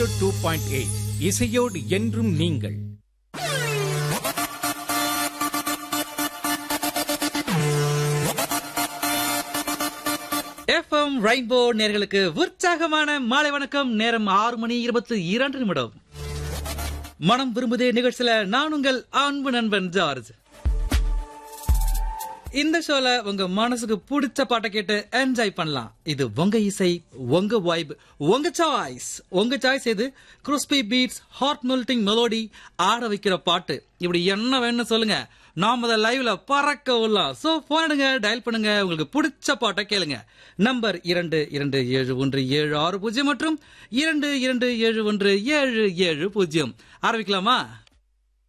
two point eight இசையோடு என்றும் நீங்கள் எஃப்எம் ரெயின்போ நேர்களுக்கு உற்சாகமான மாலை வணக்கம் நேரம் ஆறு மணி இருபத்தி இரண்டு நிமிடம் மனம் விரும்புதே நிகழ்ச்சியில நான் உங்கள் அன்பு நண்பன் ஜார்ஜ் இந்த ஷோல உங்க மனசுக்கு பிடிச்ச பாட்டை கேட்டு என்ஜாய் பண்ணலாம் இது உங்க இசை உங்க வைப் உங்க சாய்ஸ் உங்க சாய்ஸ் எது crispy beats heart melting melody ஆட வைக்கிற பாட்டு இப்படி என்ன வேணும்னு சொல்லுங்க நாம அதை லைவ்ல பறக்க விடலாம் சோ போனுங்க டயல் பண்ணுங்க உங்களுக்கு பிடிச்ச பாட்டை கேளுங்க நம்பர் இரண்டு இரண்டு ஏழு ஒன்று ஏழு ஆறு பூஜ்ஜியம் மற்றும் இரண்டு இரண்டு ஏழு ஒன்று ஏழு ஏழு பூஜ்ஜியம் ஆரம்பிக்கலாமா